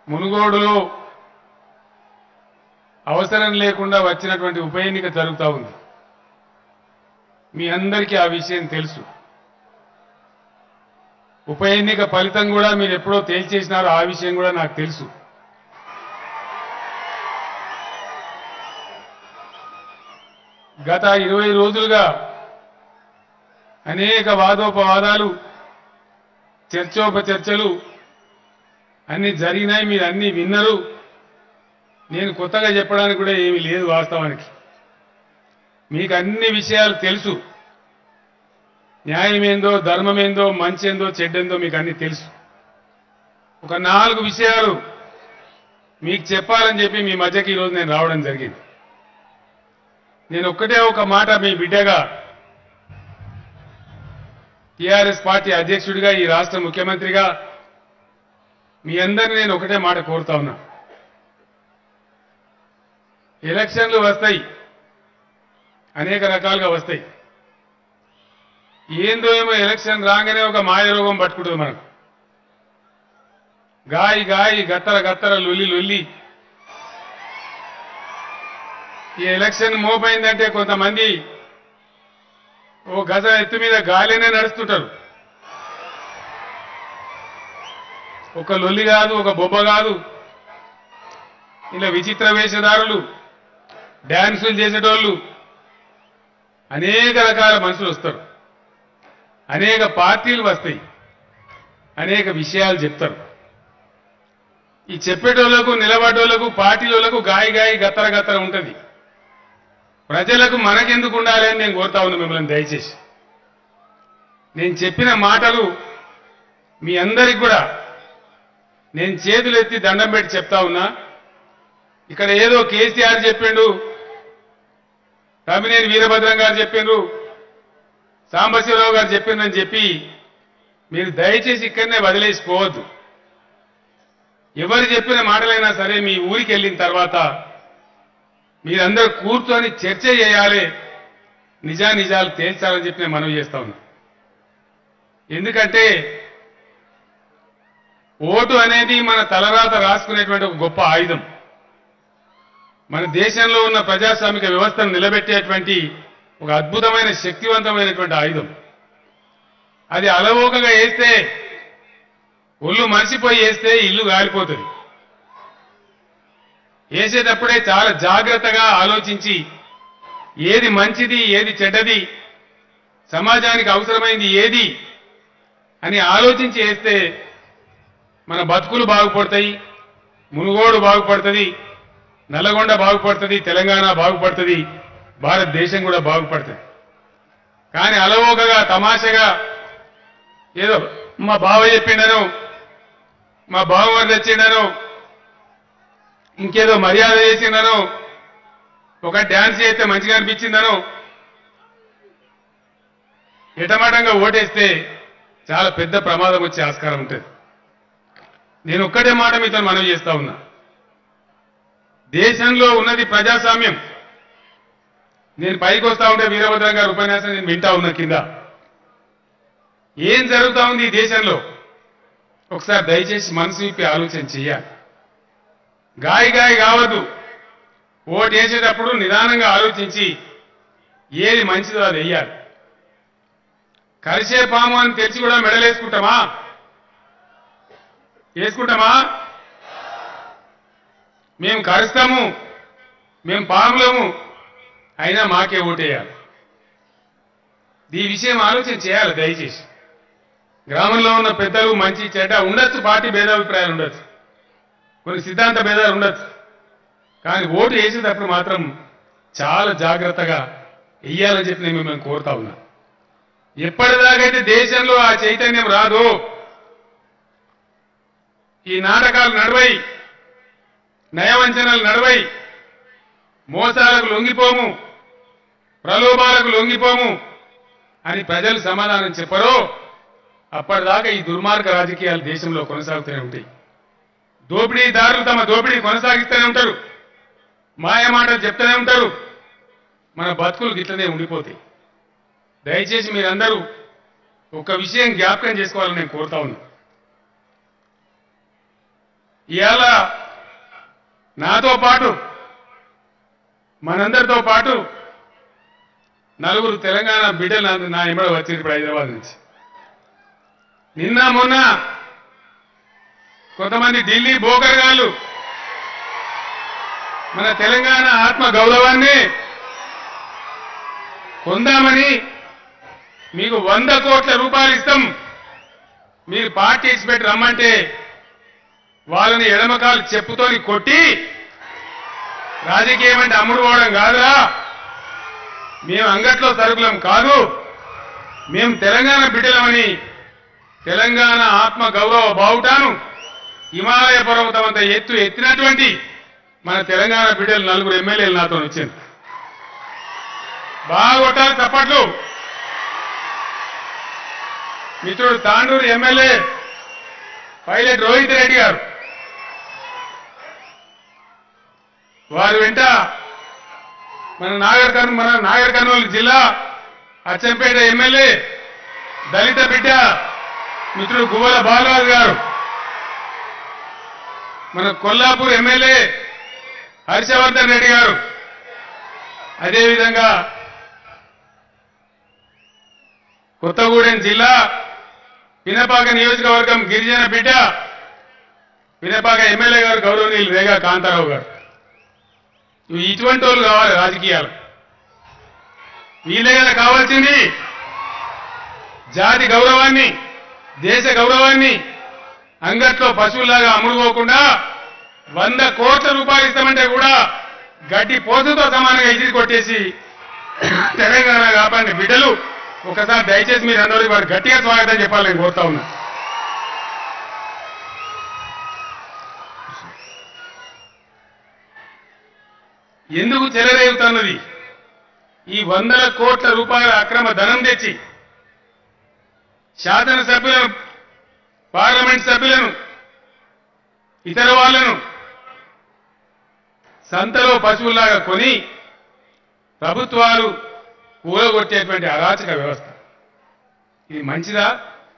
మునుగోడులో అవసరం లేకుండా వచ్చినటువంటి ఉప ఎన్నిక జరుగుతూ ఉంది మీ అందరికీ ఆ విషయం తెలుసు ఉప ఎన్నిక ఫలితం కూడా మీరు ఎప్పుడో తేల్చేసినారో ఆ విషయం కూడా నాకు తెలుసు గత ఇరవై రోజులుగా అనేక వాదోపవాదాలు చర్చోపచర్చలు అన్ని జరిగినాయి మీరు అన్ని విన్నరు నేను కొత్తగా చెప్పడానికి కూడా ఏమీ లేదు వాస్తవానికి మీకు అన్ని విషయాలు తెలుసు న్యాయం ఏందో ధర్మం ఏందో మంచి ఏందో చెడ్డేందో మీకు అన్ని తెలుసు ఒక నాలుగు విషయాలు మీకు చెప్పాలని చెప్పి మీ మధ్యకి ఈరోజు నేను రావడం జరిగింది నేను ఒక్కటే ఒక మాట మీ బిడ్డగా టీఆర్ఎస్ పార్టీ అధ్యక్షుడిగా ఈ రాష్ట్ర ముఖ్యమంత్రిగా మీ అందరిని నేను ఒకటే మాట కోరుతా ఉన్నా ఎలక్షన్లు వస్తాయి అనేక రకాలుగా వస్తాయి ఏందో ఏమో ఎలక్షన్ రాగానే ఒక మాయ రోగం పట్టుకుంటుంది మనకు గాయి గాయి గత్తర గత్తర లొల్లి లొల్లి ఈ ఎలక్షన్ మోపైందంటే కొంతమంది ఓ గజ ఎత్తు మీద గాలినే నడుస్తుంటారు ఒక లొల్లి కాదు ఒక బొబ్బ కాదు ఇలా విచిత్ర వేషధారులు డ్యాన్సులు చేసేటోళ్ళు అనేక రకాల మనుషులు వస్తారు అనేక పార్టీలు వస్తాయి అనేక విషయాలు చెప్తారు ఈ చెప్పేటోళ్లకు నిలబడేటోళ్లకు పార్టీలకు గాయ గాయ గత్తర గత్తర ఉంటుంది ప్రజలకు మనకెందుకు ఉండాలి అని నేను కోరుతా ఉన్నా మిమ్మల్ని దయచేసి నేను చెప్పిన మాటలు మీ అందరికి కూడా నేను చేతులు ఎత్తి దండం పెట్టి చెప్తా ఉన్నా ఇక్కడ ఏదో కేసీఆర్ చెప్పిండు తమ్మినేని వీరభద్రం గారు చెప్పిండ్రు సాంబశివరావు గారు చెప్పిండ్రని చెప్పి మీరు దయచేసి ఇక్కడనే వదిలేసిపోవద్దు ఎవరు చెప్పిన మాటలైనా సరే మీ ఊరికి వెళ్ళిన తర్వాత మీరందరూ కూర్చొని చర్చ చేయాలి నిజా నిజాలు తేల్చాలని చెప్పి నేను మనవి చేస్తా ఉన్నా ఎందుకంటే ఓటు అనేది మన తలరాత రాసుకునేటువంటి ఒక గొప్ప ఆయుధం మన దేశంలో ఉన్న ప్రజాస్వామిక వ్యవస్థను నిలబెట్టేటువంటి ఒక అద్భుతమైన శక్తివంతమైనటువంటి ఆయుధం అది అలవోకగా వేస్తే ఒళ్ళు మర్చిపోయి వేస్తే ఇల్లు గాలిపోతుంది వేసేటప్పుడే చాలా జాగ్రత్తగా ఆలోచించి ఏది మంచిది ఏది చెడ్డది సమాజానికి అవసరమైంది ఏది అని ఆలోచించి వేస్తే మన బతుకులు బాగుపడతాయి మునుగోడు బాగుపడుతుంది నల్లగొండ బాగుపడుతుంది తెలంగాణ బాగుపడుతుంది భారతదేశం కూడా బాగుపడుతుంది కానీ అలవోకగా తమాషగా ఏదో మా బావ చెప్పిండను మా బావగారు తెచ్చిండను ఇంకేదో మర్యాద చేసిండను ఒక డ్యాన్స్ చేస్తే మంచిగా అనిపించిందను ఎటమాటంగా ఓటేస్తే చాలా పెద్ద ప్రమాదం వచ్చే ఆస్కారం ఉంటుంది నేను ఒక్కటే మాట మీతో మనవి చేస్తా ఉన్నా దేశంలో ఉన్నది ప్రజాస్వామ్యం నేను పైకి వస్తా ఉంటే వీరభద్రం గారి ఉపన్యాసం నేను వింటా ఉన్నా కింద ఏం జరుగుతా ఉంది ఈ దేశంలో ఒకసారి దయచేసి మనసు విప్పి ఆలోచన చెయ్యాలి గాయ గాయ కావద్దు ఓటు వేసేటప్పుడు నిదానంగా ఆలోచించి ఏది మంచిదో అది వెయ్యాలి కరిసే పాము అని తెలిసి కూడా మెడలేసుకుంటామా వేసుకుంటామా మేము కరుస్తాము మేము పాములము అయినా మాకే ఓటేయాలి ఈ విషయం ఆలోచన చేయాలి దయచేసి గ్రామంలో ఉన్న పెద్దలు మంచి చెడ్డ ఉండొచ్చు పార్టీ భేదాభిప్రాయాలు ఉండొచ్చు కొన్ని సిద్ధాంత భేదాలు ఉండొచ్చు కానీ ఓటు వేసేటప్పుడు మాత్రం చాలా జాగ్రత్తగా వెయ్యాలని చెప్పి నేను మిమ్మల్ని కోరుతా ఉన్నా ఎప్పటిదాకైతే దేశంలో ఆ చైతన్యం రాదో ఈ నాటకాలు నడవై నయవంచనలు నడవై మోసాలకు లొంగిపోము ప్రలోభాలకు లొంగిపోము అని ప్రజలు సమాధానం చెప్పరో అప్పటిదాకా ఈ దుర్మార్గ రాజకీయాలు దేశంలో కొనసాగుతూనే ఉంటాయి దోపిడీదారులు తమ దోపిడీ కొనసాగిస్తూనే ఉంటారు మాయమాటలు చెప్తూనే ఉంటారు మన బతుకులు గిట్లనే ఉండిపోతాయి దయచేసి మీరందరూ ఒక విషయం జ్ఞాపకం చేసుకోవాలని నేను కోరుతా ఉన్నా ఇవాళ నాతో పాటు మనందరితో పాటు నలుగురు తెలంగాణ బిడ్డలు నా- నా ఎంబడ వచ్చింది ఇప్పుడు హైదరాబాద్ నుంచి నిన్న మొన్న కొంతమంది ఢిల్లీ బోకరగాళ్ళు మన తెలంగాణ ఆత్మ గౌరవాన్ని కొందామని మీకు వంద కోట్ల రూపాయలు ఇస్తాం మీరు పార్టీ ఇచ్చి పెట్టి రమ్మంటే వాళ్ళని ఎడమకాలు చెప్పుతోని కొట్టి రాజకీయం అంటే అమ్ముడు పోవడం కాదురా మేము అంగట్లో సరుకులం కాదు మేము తెలంగాణ బిడ్డలమని తెలంగాణ ఆత్మ గౌరవ బావుటాను హిమాలయ పర్వతం అంత ఎత్తు ఎత్తినటువంటి మన తెలంగాణ బిడ్డలు నలుగురు ఎమ్మెల్యేలు నాతో వచ్చింది బాగా కొట్టాలి చప్పట్లు మిత్రుడు తాండూరు ఎమ్మెల్యే పైలట్ రోహిత్ రెడ్డి గారు వారి వెంట మన నాగర్ కర్నూలు మన నాగర్ కర్నూలు జిల్లా అచ్చంపేట ఎమ్మెల్యే దళిత బిడ్డ మిత్రుడు గువ్వల బాలరాజు గారు మన కొల్లాపూర్ ఎమ్మెల్యే హర్షవర్ధన్ రెడ్డి గారు అదేవిధంగా కొత్తగూడెం జిల్లా పినపాక నియోజకవర్గం గిరిజన బిడ్డ పినపాక ఎమ్మెల్యే గారు గౌరవనీయులు రేగా కాంతారావు గారు ఇవి ఇటువంటి వాళ్ళు కావాలి రాజకీయాలు వీళ్ళే కదా కావాల్సింది జాతి గౌరవాన్ని దేశ గౌరవాన్ని అంగట్లో పశువులాగా అమ్ముడుకోకుండా వంద కోట్ల రూపాయలు ఇస్తామంటే కూడా గడ్డి పోతుతో సమానంగా ఎగిరి కొట్టేసి తెలంగాణ కాపాడిన బిడ్డలు ఒకసారి దయచేసి మీరు అందరూ వారు గట్టిగా స్వాగతం చెప్పాలని నేను కోరుతా ఉన్నా ఎందుకు చెలరేగుతున్నది ఈ వందల కోట్ల రూపాయల అక్రమ ధనం తెచ్చి శాసనసభ్యులను పార్లమెంట్ సభ్యులను ఇతర వాళ్లను సంతలో పశువుల్లాగా కొని ప్రభుత్వాలు కూలగొట్టేటువంటి అరాచక వ్యవస్థ ఇది మంచిదా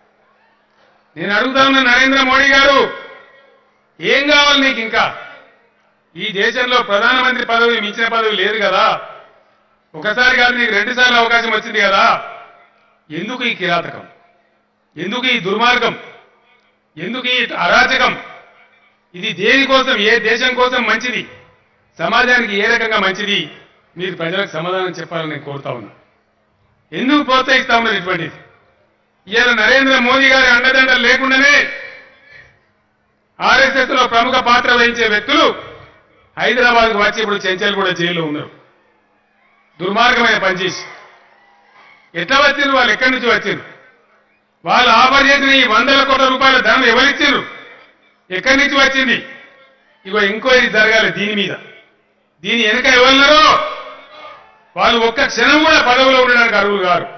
నేను అడుగుతా ఉన్న నరేంద్ర మోడీ గారు ఏం కావాలి నీకు ఇంకా ఈ దేశంలో ప్రధానమంత్రి పదవి మించిన పదవి లేదు కదా ఒకసారి కాదు నీకు రెండు సార్లు అవకాశం వచ్చింది కదా ఎందుకు ఈ కిరాతకం ఎందుకు ఈ దుర్మార్గం ఎందుకు ఈ అరాచకం ఇది దేనికోసం ఏ దేశం కోసం మంచిది సమాజానికి ఏ రకంగా మంచిది మీరు ప్రజలకు సమాధానం చెప్పాలని నేను కోరుతా ఉన్నా ఎందుకు ప్రోత్సహిస్తా ఉన్నారు ఇటువంటిది ఇవాళ నరేంద్ర మోదీ గారి అండదండలు లేకుండానే ఆర్ఎస్ఎస్ లో ప్రముఖ పాత్ర వహించే వ్యక్తులు హైదరాబాద్ కు వచ్చి ఇప్పుడు చెంచల్ కూడా జైల్లో ఉన్నారు దుర్మార్గమైన పనిచేసి ఎట్లా వచ్చిండ్రు వాళ్ళు ఎక్కడి నుంచి వచ్చిండ్రు వాళ్ళు ఆఫర్ చేసిన ఈ వందల కోట్ల రూపాయల ధనం ఎవరిచ్చిండ్రు ఎక్కడి నుంచి వచ్చింది ఇగో ఎంక్వైరీ జరగాలి దీని మీద దీని వెనుక ఎవరున్నారో వాళ్ళు ఒక్క క్షణం కూడా పదవిలో ఉండడానికి అర్హులు గారు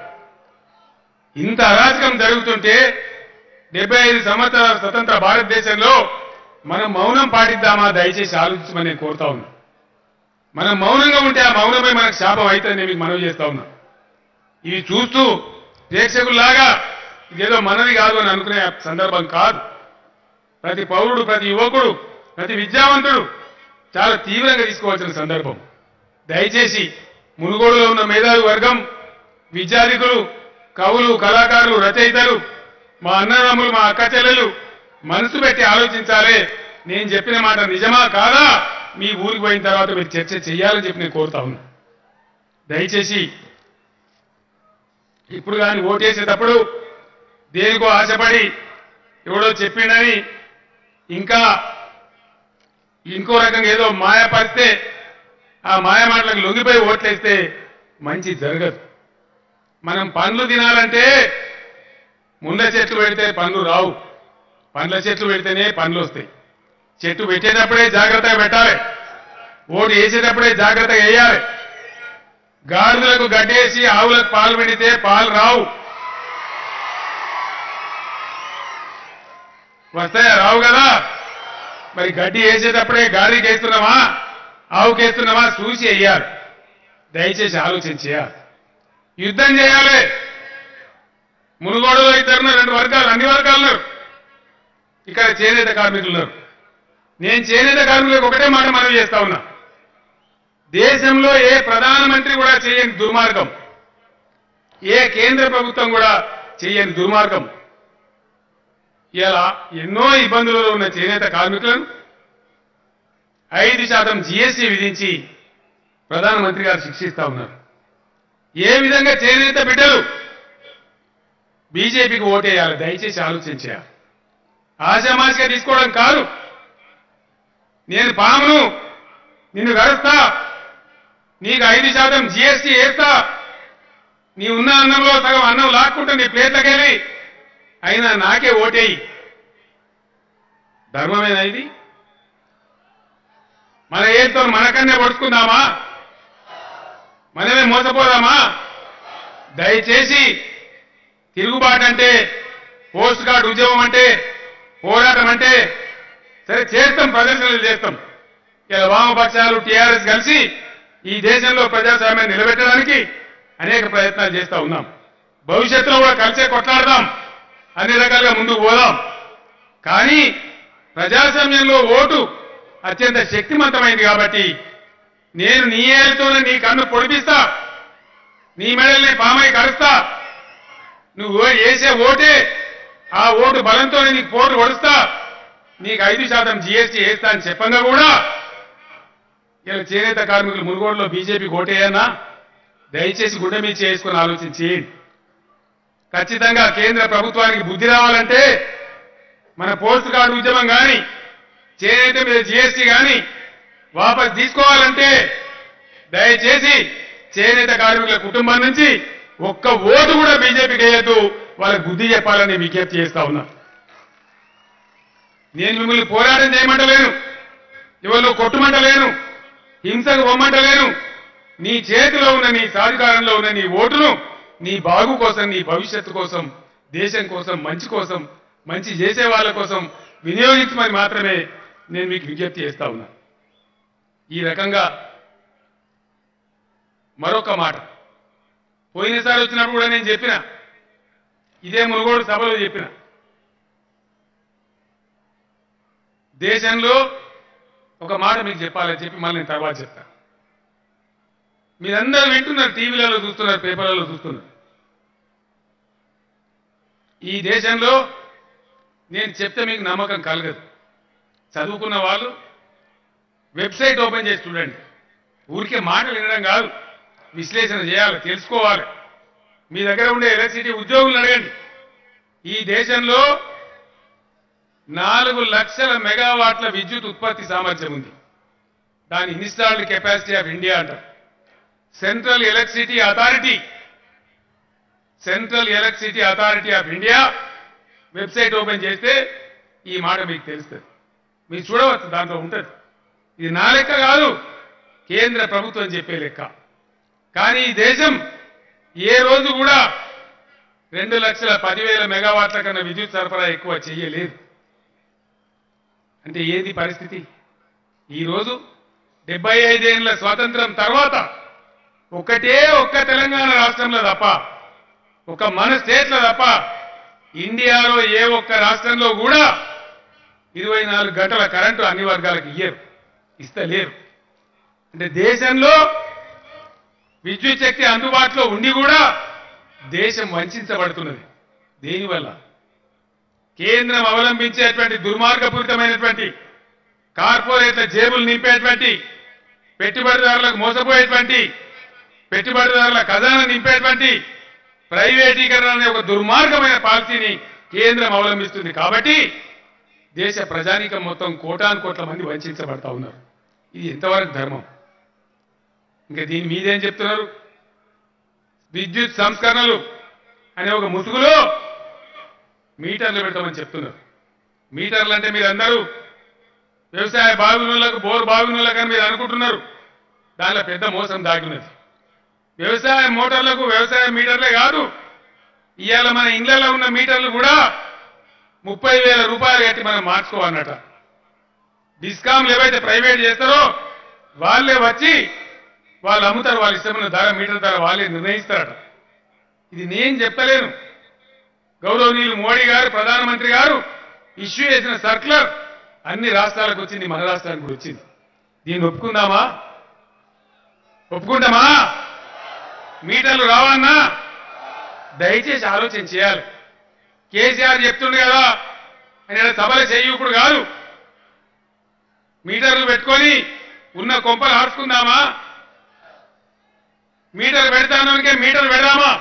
ఇంత అరాచకం జరుగుతుంటే డెబ్బై ఐదు సంవత్సరాల స్వతంత్ర భారతదేశంలో మనం మౌనం పాటిద్దామా దయచేసి ఆలోచించమని నేను కోరుతా ఉన్నా మనం మౌనంగా ఉంటే ఆ మౌనమే మనకు శాపం అవుతుందని మీకు మనవి చేస్తా ఉన్నా ఇవి చూస్తూ ప్రేక్షకుల్లాగా ఇదేదో మనది కాదు అని అనుకునే సందర్భం కాదు ప్రతి పౌరుడు ప్రతి యువకుడు ప్రతి విద్యావంతుడు చాలా తీవ్రంగా తీసుకోవాల్సిన సందర్భం దయచేసి మునుగోడులో ఉన్న మేధావి వర్గం విద్యాధికులు కవులు కళాకారులు రచయితలు మా అన్నదమ్ములు మా అక్క చెల్లెలు మనసు పెట్టి ఆలోచించాలే నేను చెప్పిన మాట నిజమా కాదా మీ ఊరికి పోయిన తర్వాత మీరు చర్చ చేయాలని చెప్పి నేను కోరుతా ఉన్నా దయచేసి ఇప్పుడు కానీ ఓటేసేటప్పుడు దేనికో ఆశపడి ఎవడో చెప్పిండని ఇంకా ఇంకో రకంగా ఏదో మాయపరిస్తే ఆ మాయ మాటలకు లొంగిపోయి ఓట్లేస్తే మంచి జరగదు మనం పండ్లు తినాలంటే ముండ్ల చెట్లు పెడితే పండ్లు రావు పండ్ల చెట్లు పెడితేనే పండ్లు వస్తాయి చెట్టు పెట్టేటప్పుడే జాగ్రత్తగా పెట్టాలి ఓటు వేసేటప్పుడే జాగ్రత్తగా వేయాలి గాడిదలకు గడ్డేసి ఆవులకు పాలు పెడితే పాలు రావు వస్తాయా రావు కదా మరి గడ్డి వేసేటప్పుడే గాడికి వేస్తున్నామా ఆవుకి వేస్తున్నామా చూసి వేయాలి దయచేసి ఆలోచన చేయాలి యుద్ధం చేయాలి మునుగోడులో ఇద్దరున్నారు రెండు వర్గాలు అన్ని వర్గాలు ఉన్నారు ఇక్కడ చేనేత కార్మికులు ఉన్నారు నేను చేనేత కార్మికులకు ఒకటే మాట మనవి చేస్తా ఉన్నా దేశంలో ఏ ప్రధానమంత్రి కూడా చేయని దుర్మార్గం ఏ కేంద్ర ప్రభుత్వం కూడా చేయని దుర్మార్గం ఇలా ఎన్నో ఇబ్బందులలో ఉన్న చేనేత కార్మికులను ఐదు శాతం జీఎస్టీ విధించి ప్రధానమంత్రి గారు శిక్షిస్తా ఉన్నారు ఏ విధంగా చేనేత బిడ్డలు బీజేపీకి ఓటేయాలి దయచేసి ఆలోచించేయాలి ఆశామాషిగా తీసుకోవడం కాదు నేను పామును నిన్ను గడుస్తా నీకు ఐదు శాతం జీఎస్టీ వేస్తా నీ ఉన్న అన్నంలో సగం అన్నం లాక్కుంటా నీ ప్లేట్లకెళ్ళి అయినా నాకే ఓటేయి ధర్మమేనా ఇది మన ఏంతో మనకన్నే పడుచుకుందామా మనమే మోసపోదామా దయచేసి తిరుగుబాటు అంటే పోస్ట్ కార్డు ఉద్యమం అంటే పోరాటం అంటే సరే చేస్తాం ప్రదర్శనలు చేస్తాం ఇలా వామపక్షాలు టీఆర్ఎస్ కలిసి ఈ దేశంలో ప్రజాస్వామ్యాన్ని నిలబెట్టడానికి అనేక ప్రయత్నాలు చేస్తా ఉన్నాం భవిష్యత్తులో కూడా కలిసే కొట్లాడదాం అన్ని రకాలుగా ముందుకు పోదాం కానీ ప్రజాస్వామ్యంలో ఓటు అత్యంత శక్తివంతమైంది కాబట్టి నేను నీ ఏళ్ళతోనే నీ కన్ను పొడిపిస్తా నీ మెడల్ని పామై కరుస్తా నువ్వు వేసే ఓటే ఆ ఓటు బలంతోనే నీకు పోటు కొడుస్తా నీకు ఐదు శాతం జీఎస్టీ వేస్తా అని చెప్పంగా కూడా ఇలా చేనేత కార్మికులు మునుగోడులో బీజేపీ ఓటేయన్నా దయచేసి గుండె మీద చేసుకుని ఆలోచించి ఖచ్చితంగా కేంద్ర ప్రభుత్వానికి బుద్ధి రావాలంటే మన పోస్ట్ కార్డు ఉద్యమం కానీ చేనేత మీద జీఎస్టీ కానీ వాపస్ తీసుకోవాలంటే దయచేసి చేనేత కార్మికుల కుటుంబం నుంచి ఒక్క ఓటు కూడా బీజేపీకి వేయద్దు వాళ్ళకి బుద్ధి చెప్పాలని విజ్ఞప్తి చేస్తా ఉన్నా నేను మిమ్మల్ని పోరాటం చేయమంటలేను ఎవరు కొట్టుమంటలేను హింసకు పొమ్మంటలేను నీ చేతిలో ఉన్న నీ సాధికారంలో ఉన్న నీ ఓటును నీ బాగు కోసం నీ భవిష్యత్తు కోసం దేశం కోసం మంచి కోసం మంచి చేసే వాళ్ళ కోసం వినియోగించమని మాత్రమే నేను మీకు విజ్ఞప్తి చేస్తా ఉన్నా ఈ రకంగా మరొక మాట పోయినసారి వచ్చినప్పుడు కూడా నేను చెప్పిన ఇదే మునుగోడు సభలో చెప్పిన దేశంలో ఒక మాట మీకు చెప్పాలని చెప్పి మళ్ళీ నేను తర్వాత చెప్తా మీరందరూ వింటున్నారు టీవీలలో చూస్తున్నారు పేపర్లలో చూస్తున్నారు ఈ దేశంలో నేను చెప్తే మీకు నమ్మకం కలగదు చదువుకున్న వాళ్ళు వెబ్సైట్ ఓపెన్ చేసి చూడండి ఊరికే మాటలు వినడం కాదు విశ్లేషణ చేయాలి తెలుసుకోవాలి మీ దగ్గర ఉండే ఎలక్ట్రిసిటీ ఉద్యోగులు అడగండి ఈ దేశంలో నాలుగు లక్షల మెగావాట్ల విద్యుత్ ఉత్పత్తి సామర్థ్యం ఉంది దాని ఇన్స్టాల్డ్ కెపాసిటీ ఆఫ్ ఇండియా అంటారు central electricity authority central electricity authority of India website open చేస్తే ఈ మాట మీకు తెలుస్తుంది మీరు చూడవచ్చు దాంట్లో ఉంటుంది ఇది నా లెక్క కాదు కేంద్ర ప్రభుత్వం చెప్పే లెక్క కానీ ఈ దేశం ఏ రోజు కూడా రెండు లక్షల పదివేల మెగావాట్ల కన్నా విద్యుత్ సరఫరా ఎక్కువ చేయలేదు అంటే ఏది పరిస్థితి ఈరోజు డెబ్బై ఐదేళ్ల స్వాతంత్రం తర్వాత ఒకటే ఒక్క తెలంగాణ రాష్ట్రంలో తప్ప ఒక మన స్టేట్లో తప్ప ఇండియాలో ఏ ఒక్క రాష్ట్రంలో కూడా ఇరవై నాలుగు గంటల కరెంటు అన్ని వర్గాలకు ఇయ్యరు ఇస్తలేరు అంటే దేశంలో విద్యుత్ శక్తి అందుబాటులో ఉండి కూడా దేశం వంచబడుతున్నది దేనివల్ల కేంద్రం అవలంబించేటువంటి దుర్మార్గపూరితమైనటువంటి కార్పొరేట్ల జేబులు నింపేటువంటి పెట్టుబడిదారులకు మోసపోయేటువంటి పెట్టుబడిదారుల ఖజానా నింపేటువంటి ప్రైవేటీకరణ అనే ఒక దుర్మార్గమైన పాలసీని కేంద్రం అవలంబిస్తుంది కాబట్టి దేశ ప్రజానీకం మొత్తం కోటాను కోట్ల మంది వంచబడతా ఉన్నారు ఇది ఎంతవరకు ధర్మం ఇంకా దీని మీదేం చెప్తున్నారు విద్యుత్ సంస్కరణలు అనే ఒక ముసుగులో మీటర్లు పెట్టమని చెప్తున్నారు మీటర్లు అంటే మీరు అందరూ వ్యవసాయ బావినులకు బోర్ బావినులకు అని మీరు అనుకుంటున్నారు దానిలో పెద్ద మోసం దాగినది వ్యవసాయ మోటార్లకు వ్యవసాయ మీటర్లే కాదు ఇవాళ మన ఇళ్లలో ఉన్న మీటర్లు కూడా ముప్పై వేల రూపాయలు కట్టి మనం మార్చుకోవాలన్నట డిస్కామ్లు ఏవైతే ప్రైవేట్ చేస్తారో వాళ్ళే వచ్చి వాళ్ళు అమ్ముతారు వాళ్ళ ఇష్టమైన ధర మీటర్ ధర వాళ్ళే నిర్ణయిస్తారట ఇది నేను చెప్తలేను గౌరవనీయులు మోడీ గారు ప్రధానమంత్రి గారు ఇష్యూ చేసిన సర్క్యులర్ అన్ని రాష్ట్రాలకు వచ్చింది మన రాష్ట్రానికి కూడా వచ్చింది దీన్ని ఒప్పుకుందామా ఒప్పుకుంటామా మీటర్లు రావన్నా దయచేసి ఆలోచన చేయాలి కేసీఆర్ చెప్తుండే కదా ఆయన సభలు ఇప్పుడు కాదు మీటర్లు పెట్టుకొని ఉన్న కొంపలు ఆర్చుకుందామా మీటర్ పెడతానకే మీటర్ పెడదామా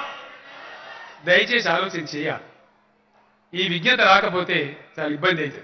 దయచేసి ఆలోచన చేయాలి ఈ విజ్ఞత రాకపోతే చాలా ఇబ్బంది అవుతుంది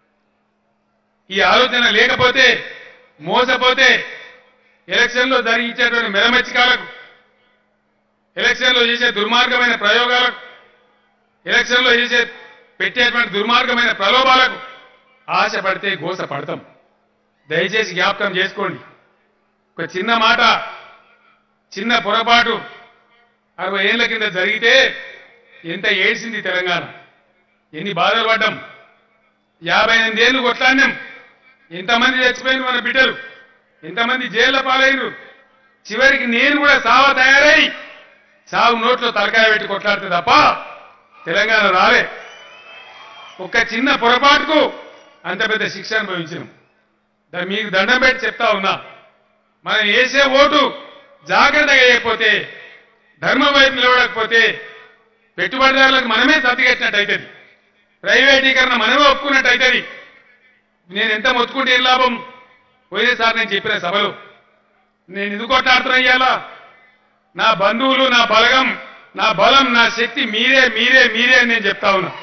ఈ ఆలోచన లేకపోతే మోసపోతే ఎలక్షన్లో జరిగించేటువంటి మెరమచ్చికాలకు ఎలక్షన్లో చేసే దుర్మార్గమైన ప్రయోగాలకు ఎలక్షన్లో చేసే పెట్టేటువంటి దుర్మార్గమైన ప్రలోభాలకు ఆశపడితే గోస పడతాం దయచేసి జ్ఞాపకం చేసుకోండి ఒక చిన్న మాట చిన్న పొరపాటు అరవై ఏళ్ల కింద జరిగితే ఎంత ఏడ్చింది తెలంగాణ ఎన్ని బాధలు పడ్డాం యాభై ఎనిమిదేళ్లు కొట్లాడినాం ఎంతమంది చచ్చిపోయిన మన బిడ్డలు ఎంతమంది జైళ్ళ పాలైనరు చివరికి నేను కూడా సావ తయారై సాగు నోట్లో తలకాయ పెట్టి కొట్లాడితే తప్ప తెలంగాణ రాలే ఒక్క చిన్న పొరపాటుకు అంత పెద్ద శిక్ష అనుభవించినాం దాన్ని మీకు దండం పెట్టి చెప్తా ఉన్నా మనం వేసే ఓటు జాగ్రత్తగా వేయకపోతే ధర్మం వైపు నిలబడకపోతే పెట్టుబడిదారులకు మనమే సర్దిగట్టినట్టు అవుతుంది ప్రైవేటీకరణ మనమే ఒప్పుకున్నట్టు అవుతుంది నేను ఎంత మొత్తుకుంటే ఏం లాభం పోయినసారి నేను చెప్పిన సభలో నేను ఎందుకు కొట్లాడుతున్నా ఇయ్యాలా నా బంధువులు నా బలగం నా బలం నా శక్తి మీరే మీరే మీరే అని నేను చెప్తా ఉన్నా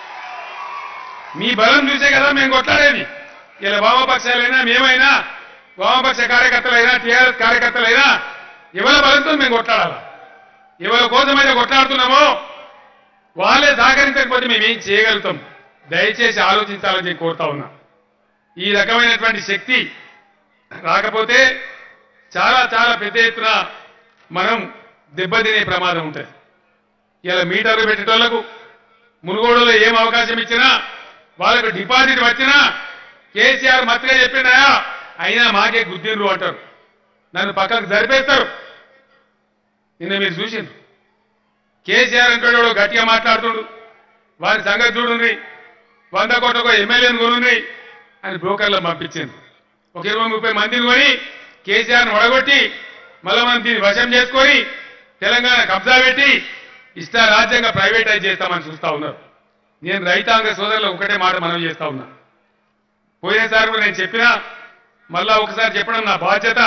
మీ బలం చూసే కదా మేము కొట్లాడేది ఇలా వామపక్షాలైనా మేమైనా వామపక్ష కార్యకర్తలైనా టీఆర్ఎస్ కార్యకర్తలైనా ఎవరి బలంతో మేము కొట్లాడాలా ఎవరి కోసమైతే కొట్లాడుతున్నామో వాళ్ళే సహకరించకపోతే మేము ఏం చేయగలుగుతాం దయచేసి ఆలోచించాలని నేను కోరుతా ఉన్నా ఈ రకమైనటువంటి శక్తి రాకపోతే చాలా చాలా పెద్ద ఎత్తున మనం దెబ్బతినే ప్రమాదం ఉంటుంది ఇలా మీటర్లు పెట్టేటోళ్లకు మునుగోడులో ఏం అవకాశం ఇచ్చినా వాళ్ళకు డిపాజిట్ వచ్చినా కేసీఆర్ మత్తుగా చెప్పిండయా అయినా మాకే గుద్దిండ్రు అంటారు నన్ను పక్కకు జరిపేస్తారు నిన్న మీరు చూసింది కేసీఆర్ అంటాడు ఎవడో గట్టిగా మాట్లాడుతుండు వారి సంగతి చూడుంది వంద కోట్లకు ఎమ్మెల్యేని కొనుంది అని బ్రోకర్లో పంపించింది ఒక ఇరవై ముప్పై మందిని కొని కేసీఆర్ను ఒడగొట్టి మళ్ళా మనం దీన్ని వశం చేసుకొని తెలంగాణ కబ్జా పెట్టి ఇష్ట రాజ్యంగా ప్రైవేటైజ్ చేస్తామని చూస్తా ఉన్నారు నేను రైతాంగ సోదరులు ఒకటే మాట మనం చేస్తా ఉన్నా పోయినసారి కూడా నేను చెప్పినా మళ్ళా ఒకసారి చెప్పడం నా బాధ్యత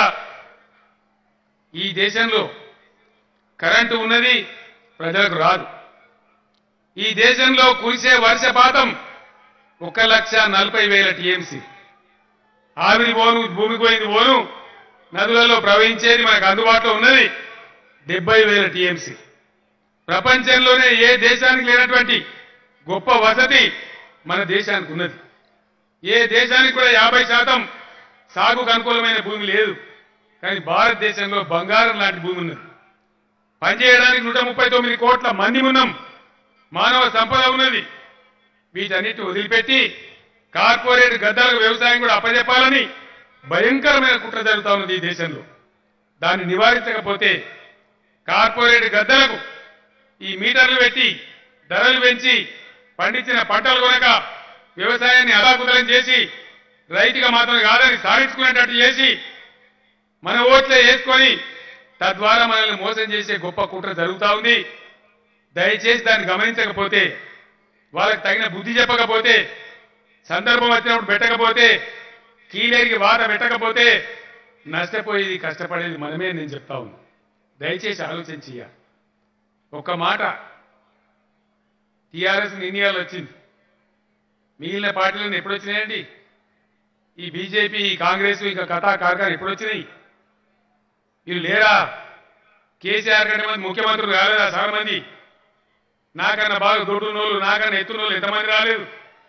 ఈ దేశంలో కరెంటు ఉన్నది ప్రజలకు రాదు ఈ దేశంలో కురిసే వర్షపాతం ఒక లక్ష నలభై వేల టీఎంసీ ఆవిరి పోను భూమికి పోయింది పోను నదులలో ప్రవహించేది మనకు అందుబాటులో ఉన్నది డెబ్బై వేల టీఎంసీ ప్రపంచంలోనే ఏ దేశానికి లేనటువంటి గొప్ప వసతి మన దేశానికి ఉన్నది ఏ దేశానికి కూడా యాభై శాతం సాగుకు అనుకూలమైన భూమి లేదు కానీ భారతదేశంలో బంగారం లాంటి భూమి ఉన్నది పనిచేయడానికి నూట ముప్పై తొమ్మిది కోట్ల మంది ఉన్నాం మానవ సంపద ఉన్నది వీటన్నిటి వదిలిపెట్టి కార్పొరేట్ గద్దలకు వ్యవసాయం కూడా అప్పజెప్పాలని భయంకరమైన కుట్ర జరుగుతా ఉన్నది ఈ దేశంలో దాన్ని నివారించకపోతే కార్పొరేట్ గద్దలకు ఈ మీటర్లు పెట్టి ధరలు పెంచి పండించిన పంటలు కొనక వ్యవసాయాన్ని అలాకుతలం చేసి రైతుగా మాత్రం కాదని సాధించుకునేటట్టు చేసి మన ఓట్లే వేసుకొని తద్వారా మనల్ని మోసం చేసే గొప్ప కుట్ర జరుగుతా ఉంది దయచేసి దాన్ని గమనించకపోతే వాళ్ళకి తగిన బుద్ధి చెప్పకపోతే సందర్భం వచ్చినప్పుడు పెట్టకపోతే కీలేరికి వాత పెట్టకపోతే నష్టపోయేది కష్టపడేది మనమే అని నేను చెప్తా ఉన్నా దయచేసి ఆలోచన చేయాలి ఒక్క మాట టీఆర్ఎస్ నిర్ణయాలు వచ్చింది మిగిలిన పార్టీలను ఎప్పుడు వచ్చినాయండి ఈ బీజేపీ ఈ కాంగ్రెస్ ఇంకా కథా కార్ఖాన ఎప్పుడు వచ్చినాయి వీళ్ళు లేరా కేసీఆర్ కంటే మంది ముఖ్యమంత్రులు కాలేదా చాలా మంది నాకన్నా బాగా దొడ్డునోళ్ళు నాకన్నా ఎత్తునోళ్ళు ఎంతమంది రాలేదు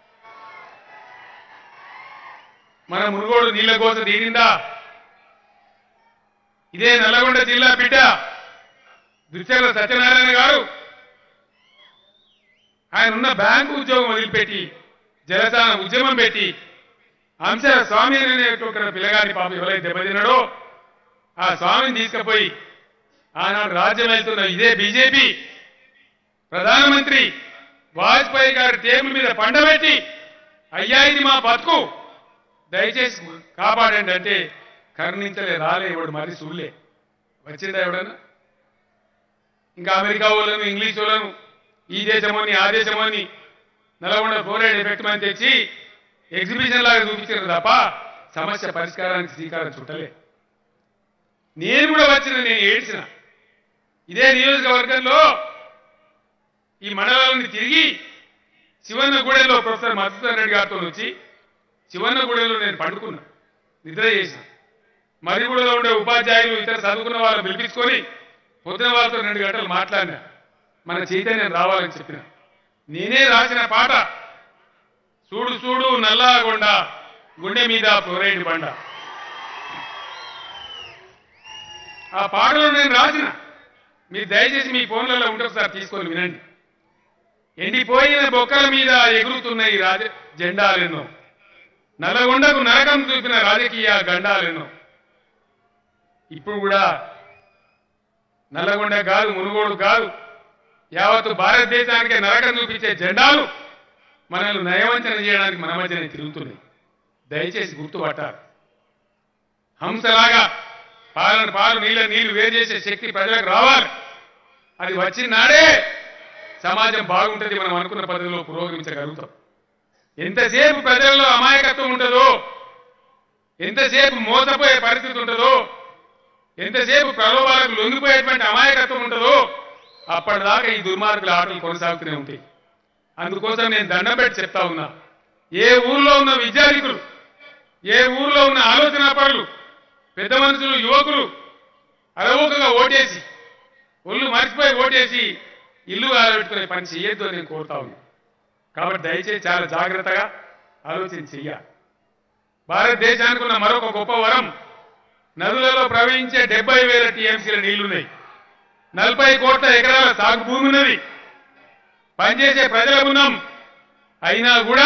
మన మునుగోడు నీళ్ల కోసం తీరిందా ఇదే నల్లగొండ జిల్లా బిడ్డ దుశ్చర్ల సత్యనారాయణ గారు ఆయన ఉన్న బ్యాంకు ఉద్యోగం వదిలిపెట్టి జలసాన ఉద్యమం పెట్టి అంశ స్వామి అనేటువంటి పిల్లగాని పాపం ఎవరైతే దెబ్బతిన్నాడో ఆ స్వామిని తీసుకుపోయి ఆనాడు రాజ్యం వెళ్తున్న ఇదే బీజేపీ ప్రధానమంత్రి వాజ్పేయి గారి టేబుల్ మీద పండబెట్టి అయ్యా ఇది మా బతుకు దయచేసి కాపాడండి అంటే కరుణించలే రాలే ఎవడు మరి చూడలే వచ్చిందా ఎవడన్నా ఇంకా అమెరికా వాళ్ళను ఇంగ్లీష్ వాళ్ళను ఈ దేశమని ఆ దేశమని నల్గొండ ఫ్లోరైడ్ ఎఫెక్ట్ అని తెచ్చి ఎగ్జిబిషన్ లాగా చూపించారు తప్ప సమస్య పరిష్కారానికి శ్రీకారం చుట్టలే నేను కూడా వచ్చిన నేను ఏడ్చిన ఇదే నియోజకవర్గంలో ఈ మండలాన్ని తిరిగి శివన్నగూడెంలో ప్రొఫెసర్ మధుసూదన్ రెడ్డి గారితో వచ్చి శివన్నగూడెంలో నేను పండుకున్నా నిద్ర చేసిన మరిగూడలో ఉండే ఉపాధ్యాయులు ఇతర చదువుకున్న వాళ్ళు పిలిపించుకొని పొద్దున వాళ్ళతో రెండు గంటలు మాట్లాడినా మన చైతన్యం రావాలని చెప్పిన నేనే రాసిన పాట చూడు చూడు నల్లాగొండ గుండె మీద ఫ్లోరైడ్ బండ ఆ పాటలో నేను రాసిన మీరు దయచేసి మీ ఫోన్లలో ఉంటుంది సార్ తీసుకొని వినండి ఎండిపోయిన బొక్కల మీద ఎగురుతున్న ఈ రాజ జెండాలెన్నో నల్లగొండకు నరకం చూపిన రాజకీయ గండాలెన్నో ఇప్పుడు కూడా నల్లగొండ కాదు మునుగోడు కాదు యావత్తు భారతదేశానికే నరకం చూపించే జెండాలు మనల్ని నయవంచన చేయడానికి మన మధ్యనే తిరుగుతున్నాయి దయచేసి గుర్తుపట్టాలి హంసలాగా పాలన పాలు నీళ్ళ నీళ్లు వేరు చేసే శక్తి ప్రజలకు రావాలి అది వచ్చిన నాడే సమాజం బాగుంటుంది మనం అనుకున్న పద్ధతిలో పురోగమించగలుగుతాం ఎంతసేపు ప్రజల్లో అమాయకత్వం ఉంటుందో ఎంతసేపు మోసపోయే పరిస్థితి ఉంటుందో ఎంతసేపు ప్రలోభాలకు లొంగిపోయేటువంటి అమాయకత్వం ఉంటుందో అప్పటిదాకా ఈ దుర్మార్గుల ఆటలు కొనసాగుతూనే ఉంటాయి అందుకోసం నేను దండం పెట్టి చెప్తా ఉన్నా ఏ ఊర్లో ఉన్న విద్యార్థికులు ఏ ఊర్లో ఉన్న ఆలోచన పరులు పెద్ద మనుషులు యువకులు అలవోకగా ఓటేసి ఒళ్ళు మర్చిపోయి ఓటేసి ఇల్లు ఆలబెట్టుకునే పని చేయొద్దు అని నేను కోరుతా ఉన్నా కాబట్టి దయచేసి చాలా జాగ్రత్తగా ఆలోచన చెయ్యాలి భారతదేశానికి ఉన్న మరొక గొప్ప వరం నదులలో ప్రవహించే డెబ్బై వేల టీఎంసీల నీళ్లున్నాయి నలభై కోట్ల ఎకరాల సాగు భూమి ఉన్నది పనిచేసే ప్రజలకు ఉన్నాం అయినా కూడా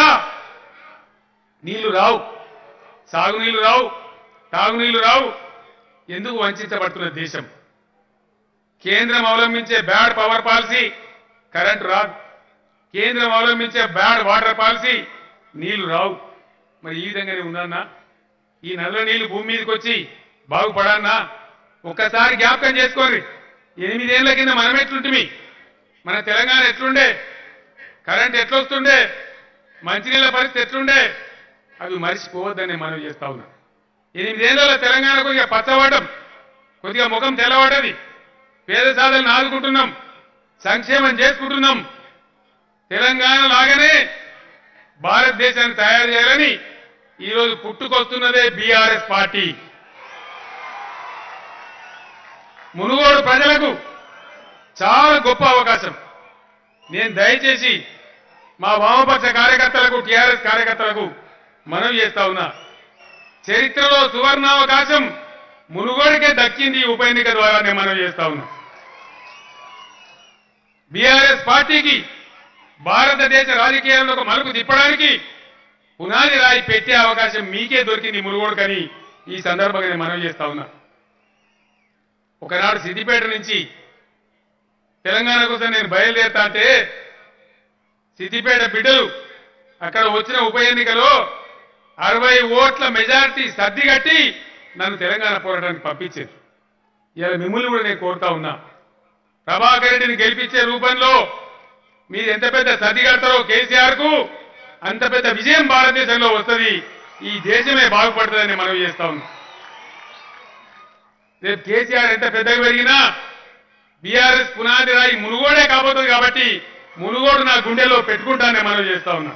నీళ్లు రావు సాగునీళ్లు రావు తాగునీళ్లు రావు ఎందుకు వంచబడుతున్న దేశం కేంద్రం అవలంబించే బ్యాడ్ పవర్ పాలసీ కరెంటు రాదు కేంద్రం అవలంబించే బ్యాడ్ వాటర్ పాలసీ నీళ్లు రావు మరి ఈ విధంగానే ఉందన్నా ఈ నల్ల నీళ్లు భూమి మీదకి వచ్చి బాగుపడన్నా ఒక్కసారి జ్ఞాపకం చేసుకోండి ఎనిమిదేళ్ల కింద మనం ఎట్లుంటిమి మన తెలంగాణ ఎట్లుండే కరెంట్ ఎట్లొస్తుండే మంచినీళ్ళ పరిస్థితి ఎట్లుండే అవి మరిచిపోవద్దని మనం చేస్తా ఉన్నాం ఎనిమిదేళ్లలో తెలంగాణ కొద్దిగా పచ్చబడ్డం కొద్దిగా ముఖం తెల్లబడ్డది పేద సాధనను ఆదుకుంటున్నాం సంక్షేమం చేసుకుంటున్నాం తెలంగాణ లాగానే భారతదేశాన్ని తయారు చేయాలని ఈరోజు పుట్టుకొస్తున్నదే బీఆర్ఎస్ పార్టీ మునుగోడు ప్రజలకు చాలా గొప్ప అవకాశం నేను దయచేసి మా వామపక్ష కార్యకర్తలకు టీఆర్ఎస్ కార్యకర్తలకు మనవి చేస్తా ఉన్నా చరిత్రలో సువర్ణావకాశం మునుగోడికే దక్కింది ఈ ఉప ఎన్నిక ద్వారా నేను మనవి చేస్తా ఉన్నా బీఆర్ఎస్ పార్టీకి భారతదేశ రాజకీయాల్లో ఒక మలుపు తిప్పడానికి పునాది రాయి పెట్టే అవకాశం మీకే దొరికింది మునుగోడుకని ఈ సందర్భంగా నేను మనవి చేస్తా ఉన్నా ఒకనాడు సిద్దిపేట నుంచి తెలంగాణ కోసం నేను బయలుదేరుతా అంటే సిద్దిపేట బిడ్డలు అక్కడ వచ్చిన ఉప ఎన్నికలో అరవై ఓట్ల మెజారిటీ సర్ది కట్టి నన్ను తెలంగాణ పోరాటానికి పంపించారు ఇలా మిమ్మల్ని కూడా నేను కోరుతా ఉన్నా ప్రభాకర్ రెడ్డిని గెలిపించే రూపంలో మీరు ఎంత పెద్ద సర్ది కడతారో కేసీఆర్ కు అంత పెద్ద విజయం భారతదేశంలో వస్తుంది ఈ దేశమే బాగుపడుతుందని మనవి చేస్తా ఉన్నాం రేపు కేసీఆర్ ఎంత పెద్దగా పెరిగినా బీఆర్ఎస్ పునాది రాయి మునుగోడే కాబోతుంది కాబట్టి మునుగోడు నా గుండెలో పెట్టుకుంటానే మనం చేస్తా ఉన్నా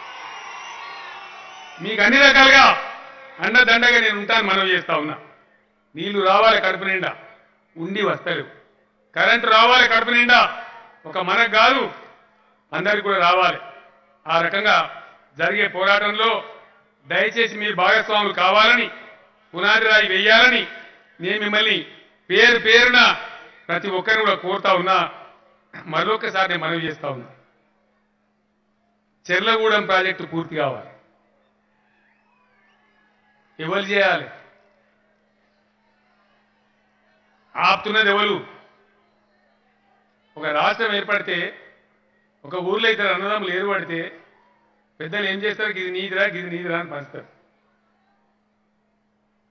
మీకు అన్ని రకాలుగా అండదండగా నేను ఉంటాను మనం చేస్తా ఉన్నా నీళ్లు రావాలి కడుపు నిండా ఉండి వస్తలేవు కరెంటు రావాలి కడుపు నిండా ఒక మనకు కాదు అందరికి కూడా రావాలి ఆ రకంగా జరిగే పోరాటంలో దయచేసి మీరు భాగస్వాములు కావాలని పునాది రాయి వేయాలని నేను మిమ్మల్ని పేరు పేరున ప్రతి ఒక్కరిని కూడా కోరుతా ఉన్నా మరొకసారి నేను మనవి చేస్తా ఉన్నా చెర్లగూడెం ప్రాజెక్టు పూర్తి కావాలి ఎవరు చేయాలి ఆపుతున్నది ఎవరు ఒక రాష్ట్రం ఏర్పడితే ఒక ఊర్లో ఇద్దరు అన్నదమ్ములు ఏర్పడితే పెద్దలు ఏం చేస్తారు ఇది నీదిరా ఇది నీదిరా అని పంచుతారు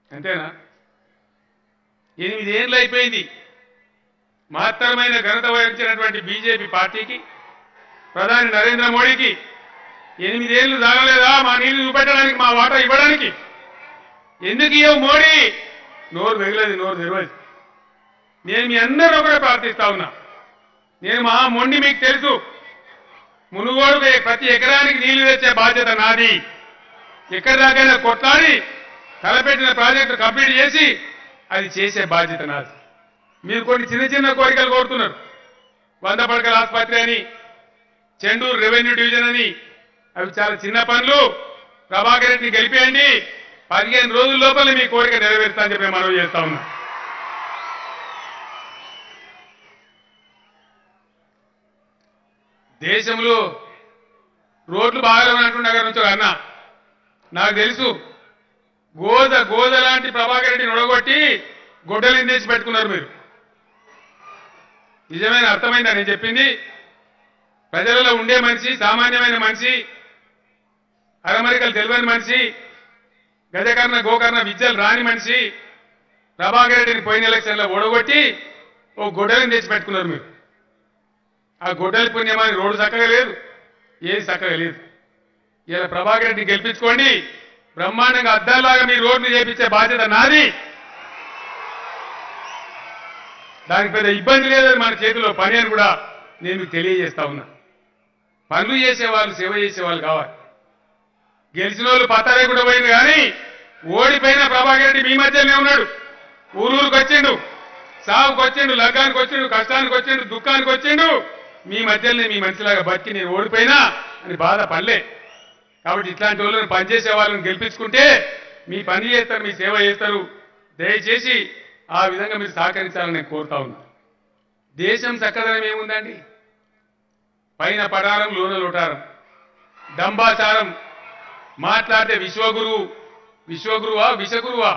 అంతేనా ఎనిమిదేళ్ళు అయిపోయింది మహత్తరమైన ఘనత వహించినటువంటి బీజేపీ పార్టీకి ప్రధాని నరేంద్ర మోడీకి ఎనిమిదేళ్లు దాగలేదా మా నీళ్లు చూపెట్టడానికి మా వాటా ఇవ్వడానికి ఎందుకు ఇవ్వవు మోడీ నోరు వెగలేదు నోరు తెరవదు నేను మీ అందరూ కూడా ప్రార్థిస్తా ఉన్నా నేను మహా మొండి మీకు తెలుసు మునుగోడుకు ప్రతి ఎకరానికి నీళ్లు తెచ్చే బాధ్యత నాది ఎక్కడి దాకైనా కొట్లాడి తలపెట్టిన ప్రాజెక్టు కంప్లీట్ చేసి అది చేసే బాధ్యత నాది మీరు కొన్ని చిన్న చిన్న కోరికలు కోరుతున్నారు వంద పడకల ఆసుపత్రి అని చెండూరు రెవెన్యూ డివిజన్ అని అవి చాలా చిన్న పనులు ప్రభాకర్ రెడ్డిని గెలిపేయండి పదిహేను రోజుల లోపల మీ కోరిక నెరవేరుస్తా అని చెప్పి మనవి చేస్తా ఉన్నా దేశంలో రోడ్లు బాగా ఉన్నట్టు అక్కడ నుంచి ఒక అన్న నాకు తెలుసు గోద గోద లాంటి ప్రభాకర్ రెడ్డిని ఒడగొట్టి గొడ్డలు ఇందేసి పెట్టుకున్నారు మీరు నిజమైన అర్థమైందా నేను చెప్పింది ప్రజలలో ఉండే మనిషి సామాన్యమైన మనిషి అరమరికలు తెలియని మనిషి గజకర్ణ గోకర్ణ విద్యలు రాని మనిషి ప్రభాకర్ రెడ్డిని పోయిన ఎలక్షన్లో ఓడగొట్టి ఓ గొడ్డలిని తెచ్చి పెట్టుకున్నారు మీరు ఆ గొడ్డలి పుణ్యమాని రోడ్డు చక్కగా లేదు ఏది చక్కగా లేదు ఇలా ప్రభాకర్ రెడ్డిని గెలిపించుకోండి బ్రహ్మాండంగా అద్దాలాగా మీ రోడ్లు చేపించే బాధ్యత నాది దానికి పెద్ద ఇబ్బంది లేదు మన చేతిలో పని అని కూడా నేను మీకు తెలియజేస్తా ఉన్నా పనులు చేసేవాళ్ళు సేవ చేసేవాళ్ళు కావాలి గెలిచిన వాళ్ళు పత్తారే కూడా పోయింది కానీ ఓడిపోయిన ప్రభాకర్ రెడ్డి మీ మధ్యలోనే ఉన్నాడు ఊరూరుకు వచ్చిండు సాగుకు వచ్చిండు లగ్గానికి వచ్చిండు కష్టానికి వచ్చిండు దుఃఖానికి వచ్చిండు మీ మధ్యలోనే మీ మనిషిలాగా బతికి నేను ఓడిపోయినా అని బాధ పడలే కాబట్టి ఇట్లాంటి వాళ్ళని పనిచేసే వాళ్ళని గెలిపించుకుంటే మీ పని చేస్తారు మీ సేవ చేస్తారు దయచేసి ఆ విధంగా మీరు సహకరించాలని నేను కోరుతా ఉన్నా దేశం చక్కదనం ఏముందండి పైన పడారం లోన లోటారం డంబాచారం మాట్లాడితే విశ్వగురువు విశ్వగురువా విషగురువా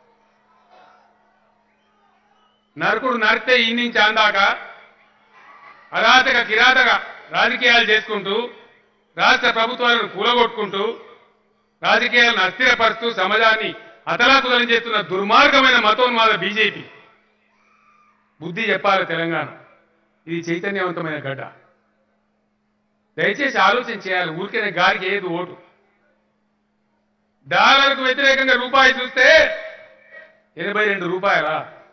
నరకుడు నరితే ఈ నుంచి అందాక అరాతక కిరాతక రాజకీయాలు చేసుకుంటూ రాష్ట్ర ప్రభుత్వాలను కూలగొట్టుకుంటూ రాజకీయాలను అస్థిరపరుస్తూ సమాజాన్ని అతలాకుతలం చేస్తున్న దుర్మార్గమైన మతోన్మాద బీజేపీ బుద్ధి చెప్పాలి తెలంగాణ ఇది చైతన్యవంతమైన గడ్డ దయచేసి ఆలోచన చేయాలి ఊరికే గారికి ఏది ఓటు డాలర్కు వ్యతిరేకంగా రూపాయి చూస్తే ఎనభై రెండు రూపాయలా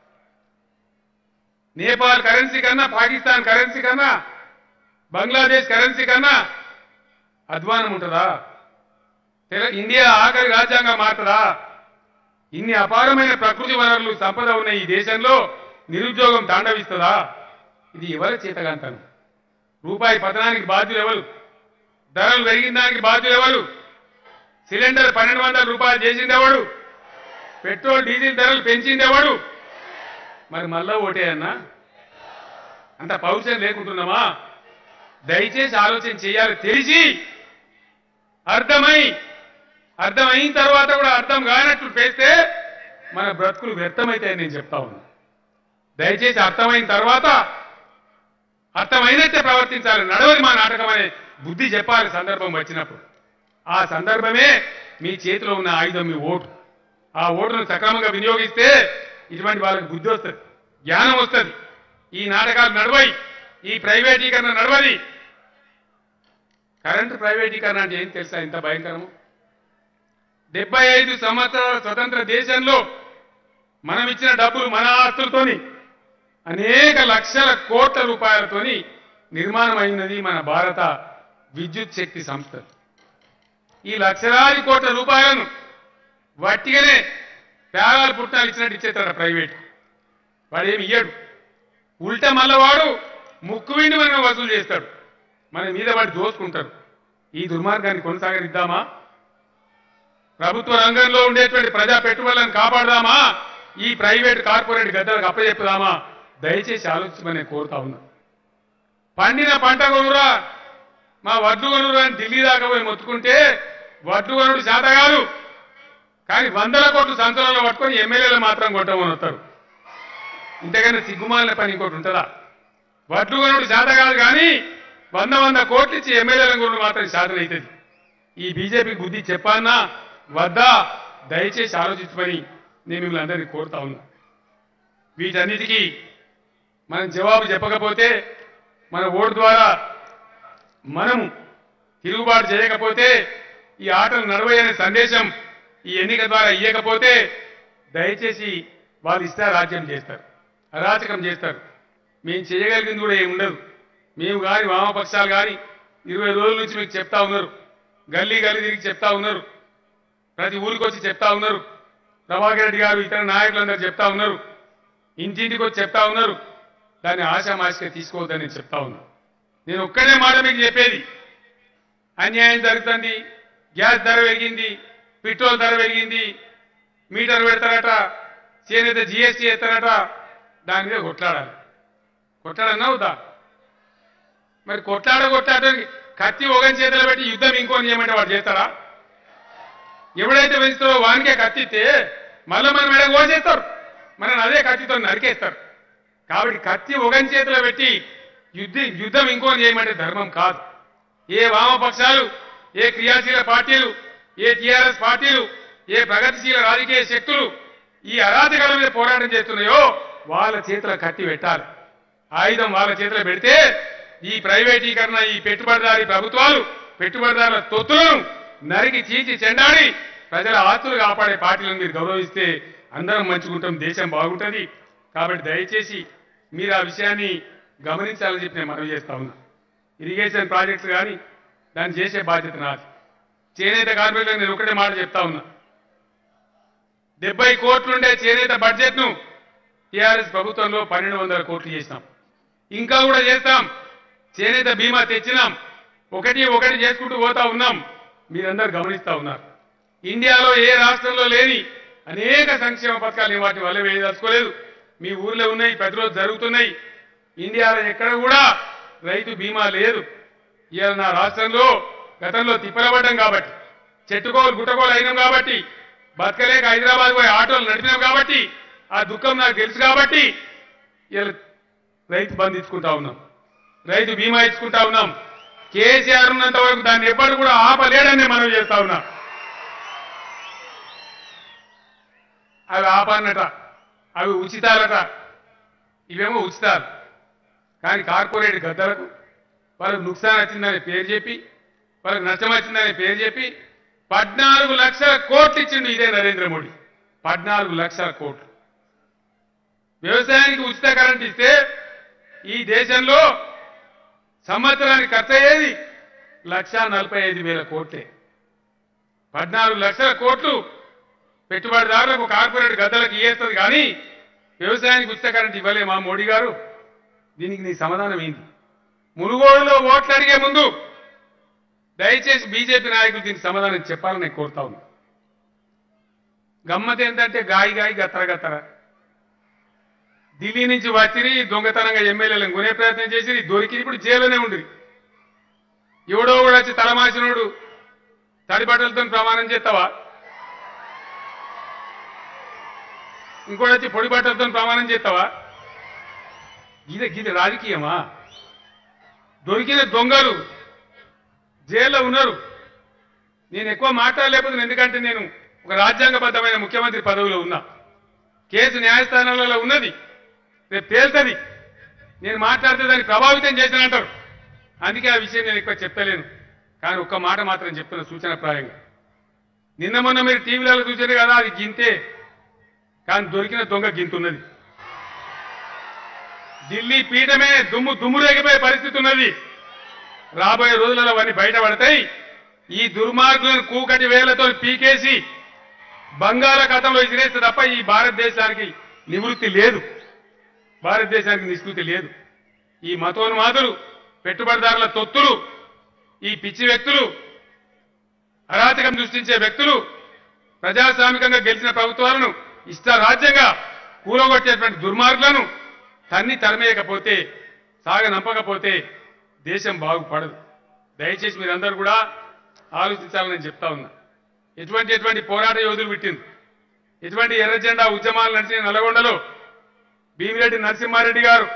నేపాల్ కరెన్సీ కన్నా పాకిస్తాన్ కరెన్సీ కన్నా బంగ్లాదేశ్ కరెన్సీ కన్నా అధ్వానం ఉంటుందా తెల- ఇండియా ఆఖరి రాజ్యాంగం మారుతుందా ఇన్ని అపారమైన ప్రకృతి వనరులు సంపద ఉన్న ఈ దేశంలో నిరుద్యోగం తాండవిస్తుందా ఇది ఎవరి చేతగాంతనం రూపాయి పతనానికి బాధ్యులు ఎవరు ధరలు పెరిగిన దానికి బాధ్యులు ఎవరు సిలిండర్ పన్నెండు వందల రూపాయలు చేసింది ఎవడు పెట్రోల్ డీజిల్ ధరలు పెంచింది ఎవడు మరి మళ్ళా ఓటే అన్నా అంత పౌరుషం లేకుంటున్నామా దయచేసి ఆలోచన చేయాలి తెలిసి అర్థమై అర్థమైన తర్వాత కూడా అర్థం కానట్లు పేస్తే మన బ్రతుకులు వ్యర్థమైతాయని నేను చెప్తా ఉన్నా దయచేసి అర్థమైన తర్వాత అర్థమైనట్టే ప్రవర్తించాలి నడవది మా నాటకం అనే బుద్ధి చెప్పాలి సందర్భం వచ్చినప్పుడు ఆ సందర్భమే మీ చేతిలో ఉన్న ఆయుధం మీ ఓటు ఆ ఓటును సక్రమంగా వినియోగిస్తే ఇటువంటి వాళ్ళకి బుద్ధి వస్తుంది జ్ఞానం వస్తుంది ఈ నాటకాలు నడవయి ఈ ప్రైవేటీకరణ నడవది కరెంటు ప్రైవేటీకరణ అంటే ఏం తెలుసా ఇంత భయంకరము డెబ్బై ఐదు సంవత్సరాల స్వతంత్ర దేశంలో మనం ఇచ్చిన డబ్బులు మన ఆస్తులతోని అనేక లక్షల కోట్ల రూపాయలతోని నిర్మాణం అయినది మన భారత విద్యుత్ శక్తి సంస్థ ఈ లక్షలాది కోట్ల రూపాయలను వట్టిగానే పేరాలు పుట్టాలు ఇచ్చినట్టు ఇచ్చేస్తాడు ప్రైవేట్ వాడేమి ఇయ్యడు ఉల్టా మళ్ళా వాడు ముక్కు విండి మనం వసూలు చేస్తాడు మన మీద వాడు దోసుకుంటారు ఈ దుర్మార్గాన్ని కొనసాగనిద్దామా ప్రభుత్వ రంగంలో ఉండేటువంటి ప్రజా పెట్టుబడులను కాపాడదామా ఈ ప్రైవేట్ కార్పొరేట్ గద్దలకు అప్పచెప్పుదామా దయచేసి ఆలోచించమని నేను కోరుతా ఉన్నా పండిన పంట కొనురా మా వడ్లు కొనురు అని ఢిల్లీ దాకా పోయి మొత్తుకుంటే వడ్లు కొనుడు శాత కాదు కానీ వందల కోట్లు సంచలనంలో పట్టుకొని ఎమ్మెల్యేలు మాత్రం కొట్టమని వస్తారు ఇంతకన్నా సిగ్గుమాలిన పని ఇంకోటి ఉంటుందా వడ్లు కొనుడు శాత కాదు కానీ వంద వంద కోట్లు ఇచ్చి ఎమ్మెల్యేల కొనుడు మాత్రం శాతం అవుతుంది ఈ బీజేపీ బుద్ధి చెప్పానా వద్దా దయచేసి ఆలోచించమని నేను మిమ్మల్ని అందరినీ కోరుతా ఉన్నా వీటన్నిటికీ మనం జవాబు చెప్పకపోతే మన ఓటు ద్వారా మనము తిరుగుబాటు చేయకపోతే ఈ ఆటలు నడవయనే సందేశం ఈ ఎన్నిక ద్వారా ఇయ్యకపోతే దయచేసి వాళ్ళు ఇష్ట రాజ్యం చేస్తారు అరాచకం చేస్తారు మేము చేయగలిగింది కూడా ఏమి ఉండదు మేము కానీ వామపక్షాలు కానీ ఇరవై రోజుల నుంచి మీకు చెప్తా ఉన్నారు గల్లీ గల్లీ తిరిగి చెప్తా ఉన్నారు ప్రతి ఊరికి వచ్చి చెప్తా ఉన్నారు ప్రభాకర్ రెడ్డి గారు ఇతర నాయకులందరూ చెప్తా ఉన్నారు ఇంటింటికి వచ్చి చెప్తా ఉన్నారు దాన్ని ఆశామాషిగా తీసుకోవద్దని నేను చెప్తా ఉన్నా నేను ఒక్కడే మాట మీకు చెప్పేది అన్యాయం జరుగుతుంది గ్యాస్ ధర పెరిగింది పెట్రోల్ ధర పెరిగింది మీటర్ పెడతారట చేనేత జిఎస్టీ ఎత్తారట దాని మీద కొట్లాడాలి కొట్లాడన్నా అవుతా మరి కొట్లాడ కొట్లాడ కత్తి ఒకని చేతిలో పెట్టి యుద్ధం ఇంకోని చేయమంటే వాడు చేస్తారా ఎవడైతే పెంచుతారో వానికే కత్తి ఇస్తే మళ్ళీ మనం మెడ కోసేస్తారు మనం అదే కత్తితో నరికేస్తారు కాబట్టి కత్తి ఒకని చేతిలో పెట్టి యుద్ధ యుద్ధం ఇంకోని చేయమంటే ధర్మం కాదు ఏ వామపక్షాలు ఏ క్రియాశీల పార్టీలు ఏ టీఆర్ఎస్ పార్టీలు ఏ ప్రగతిశీల రాజకీయ శక్తులు ఈ అరాధకాల మీద పోరాటం చేస్తున్నాయో వాళ్ళ చేతిలో కత్తి పెట్టాలి ఆయుధం వాళ్ళ చేతిలో పెడితే ఈ ప్రైవేటీకరణ ఈ పెట్టుబడిదారి ప్రభుత్వాలు పెట్టుబడిదారుల తొత్తులను నరికి చీచి చెండాడి ప్రజల ఆస్తులు కాపాడే పార్టీలను మీరు గౌరవిస్తే అందరం మంచుకుంటాం దేశం బాగుంటుంది కాబట్టి దయచేసి మీరు ఆ విషయాన్ని గమనించాలని చెప్పి నేను మనవి చేస్తా ఉన్నా ఇరిగేషన్ ప్రాజెక్ట్స్ కానీ దాన్ని చేసే బాధ్యత నాది చేనేత కార్మికులకు నేను ఒకటే మాట చెప్తా ఉన్నా డెబ్బై కోట్లుండే చేనేత బడ్జెట్ ను టీఆర్ఎస్ ప్రభుత్వంలో పన్నెండు వందల కోట్లు చేసినాం ఇంకా కూడా చేస్తాం చేనేత బీమా తెచ్చినాం ఒకటి ఒకటి చేసుకుంటూ పోతా ఉన్నాం మీరందరూ గమనిస్తా ఉన్నారు ఇండియాలో ఏ రాష్ట్రంలో లేని అనేక సంక్షేమ పథకాలు వాటి వల్ల వేయదలుచుకోలేదు మీ ఊర్లో ఉన్నాయి ప్రతిరోజు జరుగుతున్నాయి ఇండియాలో ఎక్కడ కూడా రైతు బీమా లేదు ఇవాళ నా రాష్ట్రంలో గతంలో తిప్పలబడ్డం కాబట్టి చెట్టుకోలు గుట్టకోలు అయినాం కాబట్టి బతకలేక హైదరాబాద్ పోయి ఆటోలు నడిపినాం కాబట్టి ఆ దుఃఖం నాకు తెలుసు కాబట్టి ఇవాళ రైతు బంధు ఇచ్చుకుంటా ఉన్నాం రైతు బీమా ఇచ్చుకుంటా ఉన్నాం కేసీఆర్ ఉన్నంత వరకు దాన్ని ఎప్పటి కూడా ఆపలేడని మనం చేస్తా ఉన్నా అవి ఆపన్నట అవి ఉచితాలట ఇవేమో ఉచితాలు కానీ కార్పొరేట్ గద్దలకు వాళ్ళకు నుక్సాన్ వచ్చిందని పేరు చెప్పి వాళ్ళకి నష్టం వచ్చిందని పేరు చెప్పి పద్నాలుగు లక్షల కోట్లు ఇచ్చిండు ఇదే నరేంద్ర మోడీ పద్నాలుగు లక్షల కోట్లు వ్యవసాయానికి ఉచిత కరెంట్ ఇస్తే ఈ దేశంలో సంవత్సరానికి ఖర్చు అయ్యేది లక్ష నలభై ఐదు వేల కోట్లే పద్నాలుగు లక్షల కోట్లు పెట్టుబడిదారులకు కార్పొరేట్ గద్దలకు ఇయ్యేస్తుంది కానీ వ్యవసాయానికి ఉచిత కరెంట్ ఇవ్వలేమా మోడీ గారు దీనికి నీ సమాధానం ఏంటి మునుగోడులో ఓట్లు అడిగే ముందు దయచేసి బీజేపీ నాయకులు దీనికి సమాధానం చెప్పాలని నేను కోరుతా ఉన్నా గమ్మత్ ఏంటంటే గాయి గాయి గత్తర గత్తర ఢిల్లీ నుంచి వచ్చిరి దొంగతనంగా ఎమ్మెల్యేలను కొనే ప్రయత్నం చేసి దొరికి ఇప్పుడు జైల్లోనే ఉండిరి ఎవడో కూడా వచ్చి తలమాసినోడు తడి బట్టలతో ప్రమాణం చేస్తావా ఇంకోటి వచ్చి పొడి బట్టలతో ప్రమాణం చేస్తావా గీత గీత రాజకీయమా దొరికిన దొంగలు జైల్లో ఉన్నారు నేను ఎక్కువ మాట్లాడలేకపోతే ఎందుకంటే నేను ఒక రాజ్యాంగబద్ధమైన ముఖ్యమంత్రి పదవిలో ఉన్నా కేసు న్యాయస్థానాలలో ఉన్నది రేపు తేల్తుంది నేను మాట్లాడితే దాన్ని ప్రభావితం చేసిన అంటారు అందుకే ఆ విషయం నేను ఎక్కువ చెప్తలేను కానీ ఒక్క మాట మాత్రం చెప్తున్న సూచన ప్రాయంగా నిన్న మొన్న మీరు టీవీలలో చూసారు కదా అది గింతే కానీ దొరికిన దొంగ గింతున్నది ఢిల్లీ పీఠమే దుమ్ము దుమ్ము రేగిపోయే పరిస్థితి ఉన్నది రాబోయే రోజులలో అవన్నీ బయటపడతాయి ఈ దుర్మార్గులను కూకటి వేలతో పీకేసి బంగాళాఖాతంలో విసిరేస్తే తప్ప ఈ భారతదేశానికి నివృత్తి లేదు భారతదేశానికి నిష్కృతి లేదు ఈ మతోన్మాదులు పెట్టుబడిదారుల తొత్తులు ఈ పిచ్చి వ్యక్తులు అరాచకం సృష్టించే వ్యక్తులు ప్రజాస్వామికంగా గెలిచిన ప్రభుత్వాలను ఇష్టారాజ్యంగా కూలగొట్టేటువంటి దుర్మార్గులను తన్ని తరమేయకపోతే సాగనంపకపోతే దేశం బాగుపడదు దయచేసి మీరందరూ కూడా ఆలోచించాలని నేను చెప్తా ఉన్నా ఎటువంటి ఎటువంటి పోరాట యోధులు పెట్టింది ఎటువంటి ఎర్ర జెండా ఉద్యమాలు నడిచిన నల్గొండలో భీమిరెడ్డి నరసింహారెడ్డి గారు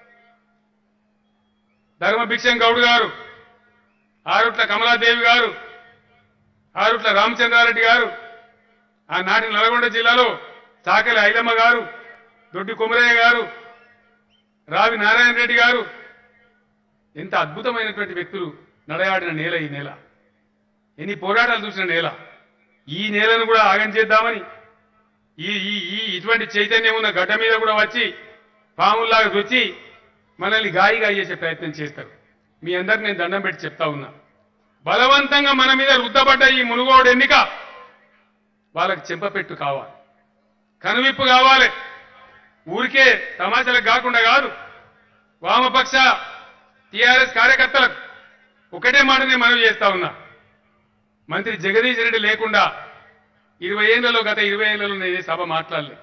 ధర్మభిక్షం గౌడ్ గారు ఆరుట్ల కమలాదేవి గారు ఆరుట్ల రామచంద్రారెడ్డి గారు ఆనాటి నల్గొండ జిల్లాలో చాకలి ఐలమ్మ గారు దొడ్డి కుమరయ్య గారు రావి నారాయణ రెడ్డి గారు ఎంత అద్భుతమైనటువంటి వ్యక్తులు నడయాడిన నేల ఈ నేల ఎన్ని పోరాటాలు చూసిన నేల ఈ నేలను కూడా ఆగం చేద్దామని ఈ ఈ ఈ ఇటువంటి చైతన్యం ఉన్న గడ్డ మీద కూడా వచ్చి పాముల్లాగా వచ్చి మనల్ని గాయిగా చేసే ప్రయత్నం చేస్తారు మీ అందరికి నేను దండం పెట్టి చెప్తా ఉన్నా బలవంతంగా మన మీద రుద్దబడ్డ ఈ మునుగోడు ఎన్నిక వాళ్ళకి చెంపపెట్టు కావాలి కనువిప్పు కావాలి ఊరికే తమాషాలకు కాకుండా కాదు వామపక్ష టిఆర్ఎస్ కార్యకర్తలకు ఒకటే మాట నేను మనవి చేస్తా ఉన్నా మంత్రి జగదీష్ రెడ్డి లేకుండా ఇరవై ఏళ్లలో గత ఇరవై ఏళ్లలో నేను ఏ సభ మాట్లాడలేదు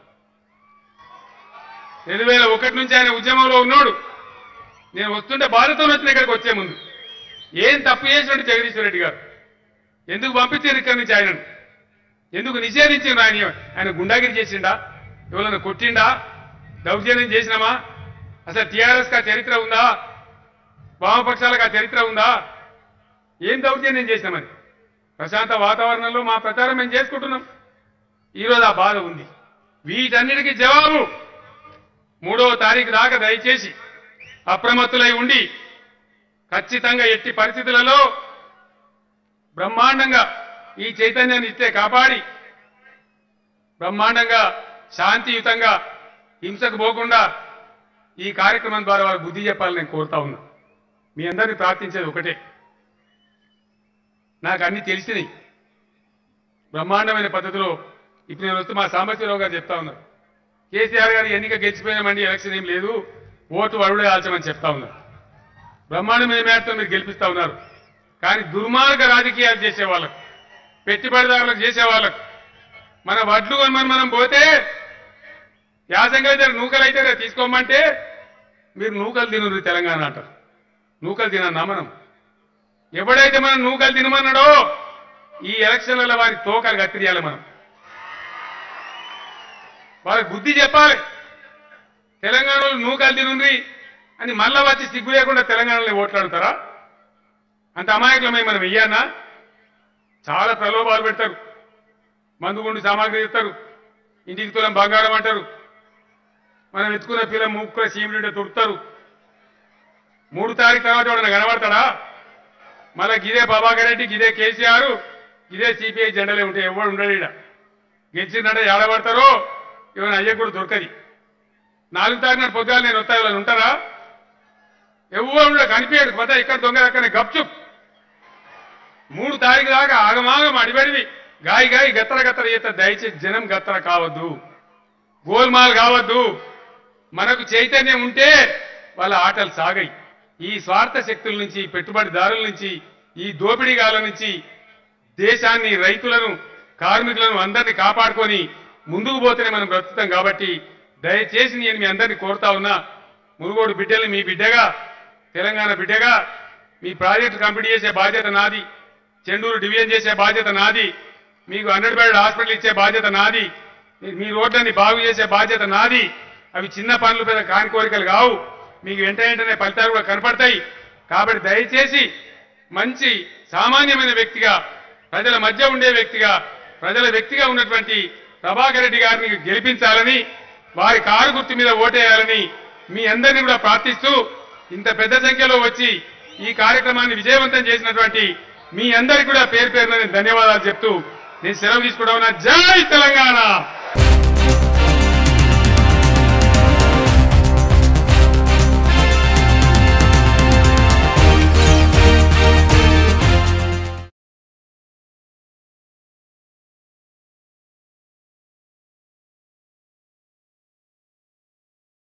రెండు వేల ఒకటి నుంచి ఆయన ఉద్యమంలో ఉన్నాడు నేను వస్తుంటే బాధతో వచ్చిన ఇక్కడికి వచ్చే ముందు ఏం తప్పు చేసినట్టు జగదీశ్వర రెడ్డి గారు ఎందుకు పంపించారు ఇక్కడి నుంచి ఆయనను ఎందుకు నిషేధించిండు ఆయన ఆయన గుండాగిరి చేసిండా ఎవరైనా కొట్టిండా దౌర్జన్యం చేసినామా అసలు టీఆర్ఎస్ కా చరిత్ర ఉందా వామపక్షాలకు ఆ చరిత్ర ఉందా ఏం దౌర్జన్యం చేసినామని ప్రశాంత వాతావరణంలో మా ప్రచారం మేము చేసుకుంటున్నాం ఈరోజు ఆ బాధ ఉంది వీటన్నిటికీ జవాబు మూడవ తారీఖు దాకా దయచేసి అప్రమత్తులై ఉండి ఖచ్చితంగా ఎట్టి పరిస్థితులలో బ్రహ్మాండంగా ఈ చైతన్యాన్ని ఇస్తే కాపాడి బ్రహ్మాండంగా శాంతియుతంగా హింసకు పోకుండా ఈ కార్యక్రమం ద్వారా వారు బుద్ధి చెప్పాలని నేను కోరుతా ఉన్నా మీ అందరినీ ప్రార్థించేది ఒకటే నాకు అన్ని తెలిసినాయి బ్రహ్మాండమైన పద్ధతిలో ఇప్పుడు నేను వస్తూ మా సాంబశివరావు గారు చెప్తా ఉన్నారు కేసీఆర్ గారు ఎన్నిక గెలిచిపోయినామండి ఎలక్షన్ ఏం లేదు ఓటు వరుడే ఆల్చమని చెప్తా ఉన్నారు బ్రహ్మాండమైన మేరతో మీరు గెలిపిస్తా ఉన్నారు కానీ దుర్మార్గ రాజకీయాలు చేసే వాళ్ళకు పెట్టుబడిదారులకు చేసే వాళ్ళకు మన వడ్లు కొనమని మనం పోతే యాసంగా అయితే నూకలు అయితే రేపు తీసుకోమంటే మీరు నూకలు తినరు తెలంగాణ అంటారు నూకలు తినన్నా మనం ఎవడైతే మనం నూకలు తినమన్నాడో ఈ ఎలక్షన్లలో వారి తోకలు కత్తిరియాలి మనం వాళ్ళకి బుద్ధి చెప్పాలి తెలంగాణలో నూకలు తినుంది అని మళ్ళా వచ్చి సిగ్గు లేకుండా తెలంగాణలో ఓట్లాడుతారా అంత అమాయకులమై మనం వెయ్యానా చాలా ప్రలోభాలు పెడతారు మందుగుండు సామాగ్రి ఇస్తారు ఇంటికి తులం బంగారం అంటారు మనం ఎత్తుకున్న పిల్ల ముక్కుల సీమిడి తుడతారు మూడు తారీఖు తర్వాత ఎవడన్నా కనబడతాడా మళ్ళా గిదే ప్రభాకర్ రెడ్డి గిదే కేసీఆర్ ఇదే సిపిఐ జెండలే ఉంటే ఎవడు ఉండడు ఈడ గెలిచిందంటే ఏడబడతారో ఏమైనా అయ్యే కూడా దొరకది నాలుగు తారీఖు నాడు పొద్దుగాల నేను వస్తా ఎవరైనా ఉంటారా ఎవరు ఉండడు కనిపించాడు కొత్త ఇక్కడ దొంగ అక్కడ గప్చుప్ మూడు తారీఖు దాకా ఆగమాగం అడిబడివి గాయి గాయి గత్తర గత్తర చేత దయచేసి జనం గత్తర కావద్దు గోల్మాల్ కావద్దు మనకు చైతన్యం ఉంటే వాళ్ళ ఆటలు సాగాయి ఈ స్వార్థ శక్తుల నుంచి పెట్టుబడిదారుల నుంచి ఈ దోపిడీగాల నుంచి దేశాన్ని రైతులను కార్మికులను అందరినీ కాపాడుకొని ముందుకు పోతేనే మనం బ్రతుకుతాం కాబట్టి దయచేసి నేను మీ అందరినీ కోరుతా ఉన్నా మునుగోడు బిడ్డల్ని మీ బిడ్డగా తెలంగాణ బిడ్డగా మీ ప్రాజెక్టు కంప్లీట్ చేసే బాధ్యత నాది చెండూరు డివిజన్ చేసే బాధ్యత నాది మీకు హండ్రెడ్ బెడ్ హాస్పిటల్ ఇచ్చే బాధ్యత నాది మీ- మీ రోడ్లని బాగు చేసే బాధ్యత నాది అవి చిన్న పనులు పెద్ద కాని కోరికలు కావు మీకు వెంట వెంటనే ఫలితాలు కూడా కనపడతాయి కాబట్టి దయచేసి మంచి సామాన్యమైన వ్యక్తిగా ప్రజల మధ్య ఉండే వ్యక్తిగా ప్రజల వ్యక్తిగా ఉన్నటువంటి ప్రభాకర్ రెడ్డి గారిని గెలిపించాలని వారి కారు గుర్తు మీద ఓటేయాలని మీ అందరినీ కూడా ప్రార్థిస్తూ ఇంత పెద్ద సంఖ్యలో వచ్చి ఈ కార్యక్రమాన్ని విజయవంతం చేసినటువంటి మీ అందరికీ కూడా పేరు పేరున నేను ధన్యవాదాలు చెప్తూ నేను సెలవు తీసుకుంటా ఉన్నా జై తెలంగాణ